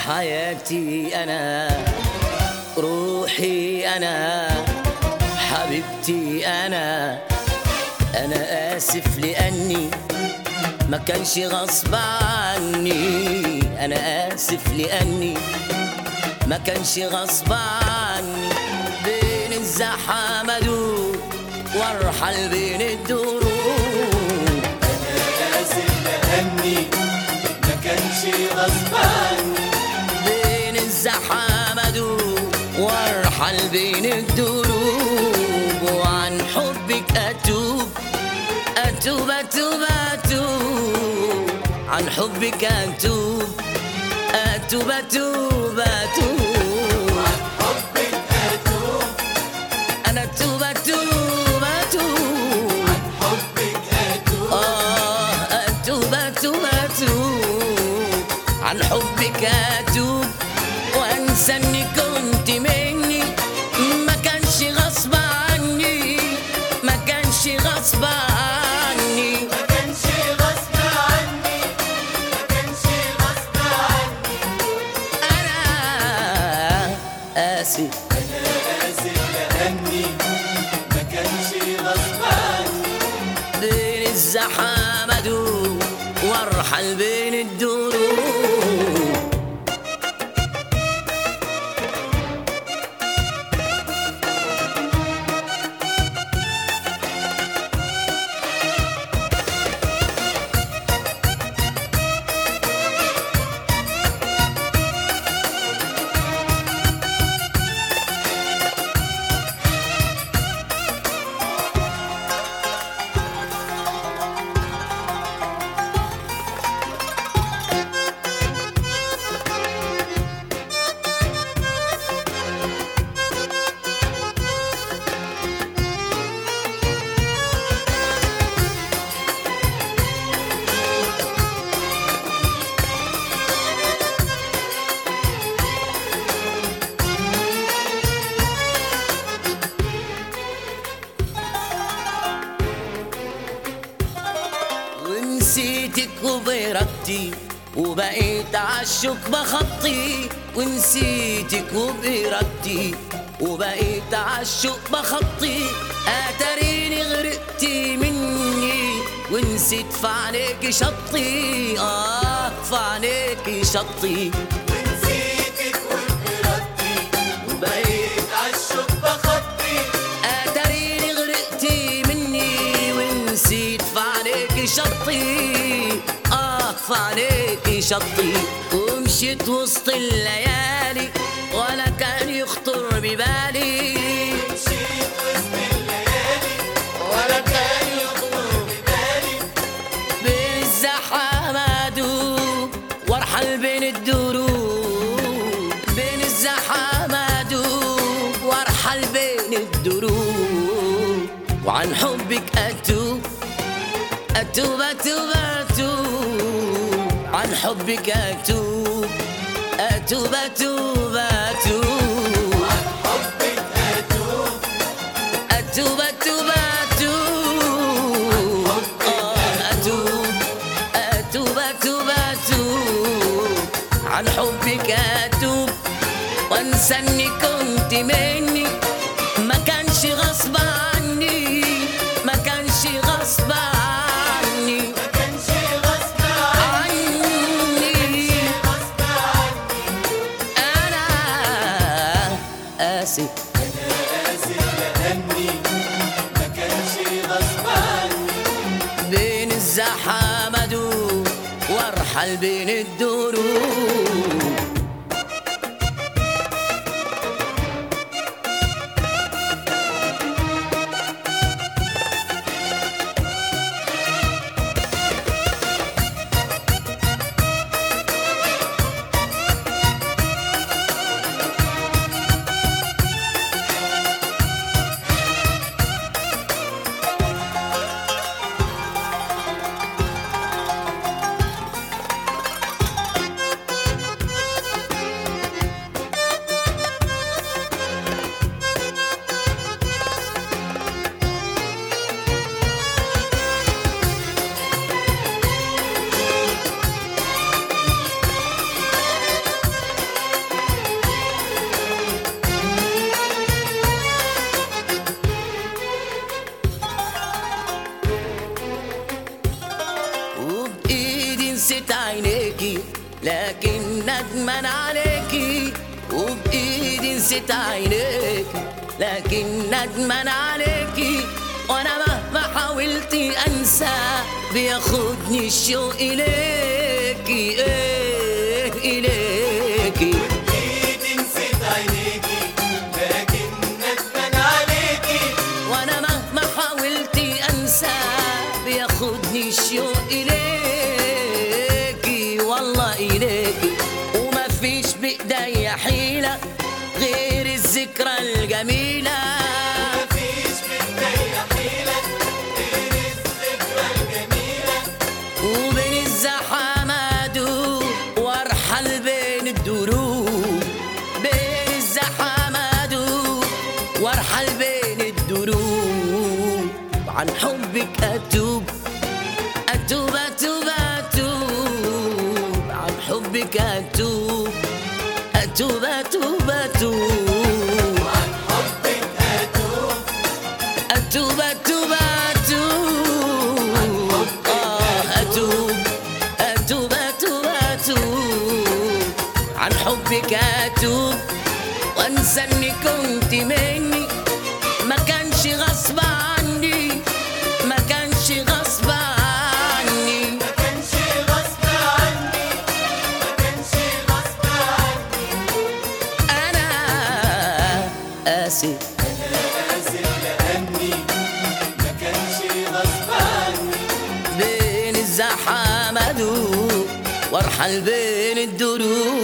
حياتي أنا روحي أنا حبيبتي أنا أنا آسف لأني ما كانش غصب عني أنا آسف لأني ما كانش غصب عني بين الزحام أدور وارحل بين الدروب آسف لأني ما كانش غصب عني بين الزحام أدور وارحل بين الدروب وعن حبك أتوب أتوب أتوب أتوب عن حبك أتوب أتوب أتوب أتوب حبك أتوب أنا أتوب أتوب أتوب حبك أتوب آه أتوب أتوب أتوب عن حبك أتوب وأنسى إني كنت مني ما كانش غصب عني ما كانش غصب عني ما كانش غصب عني ما كانش غصب عني أنا آسف آسف لأني ما كانش غصب عني بين الزحام أدور وارحل بين الدروب ونسيتك وبإرادتي وبقيت عالشوك بخطي ونسيتك وبإرادتي وبقيت عالشوك بخطي أتريني غرقتي مني ونسيت في عليك شطي آه في عليك شطي ونسيتك وبإرادتي وبقيت عالشوك بخطي اتريني غرقتي مني ونسيت فعليك شطي اه فعليك شطي ومشيت وسط الليالي ولا كان يخطر ببالي مشيت وسط الليالي ولا كان يخطر ببالي بين الزحام ادوب وارحل بين الدروب بين الزحام ادوب وارحل بين الدروب وعن حبك اتوب اتوب اتوب اتوب عن حبك اتوب اتوب اتوب اتوب حبك أتوب أتوب أتوب أتوب آه أتوب أتوب أتوب أتوب عن حبك أتوب وأنسى إني كنت مني ما كانش غصب عني ما كانش غصب عني ما كانش غصب عني عني غصب عني أنا آسف آسف لأني ما كانش غصب عني بين الزحام أدور وارحل بين الدروب ندمان عليكي وبإيدي نسيت عينيكي لكن ندمان عليكي وانا مهما حاولت انسى بياخدني الشوق اليكي ايه اليكي ايدي نسيت عينيكي لكن ندمان عليكي وانا مهما حاولت انسى بياخدني الشوق اليكي والله اليكي وما فيش بايديا حيله غير الذكرى الجميله مفيش بداية حيلة غير الذكرى الجميلة وبين الزحمات وارحل بين الدروب بين الزحمات وارحل بين الدروب عن حبك اتوب اتوب اتوب اتوب عن حبك اتوب اتوب اتوب اتوب عن حبك أتوب أتوب أتوب أتوب آه أتوب أتوب أتوب أتوب عن حبك أتوب وأنسى إني كنت مني ما كانش غصب عني ما كانش غصب عني ما كانش غصب عني ما كانش غصب عني أنا آسف آسف لأني ما كانش غصب عني بين الزحمة وارحل بين الدروب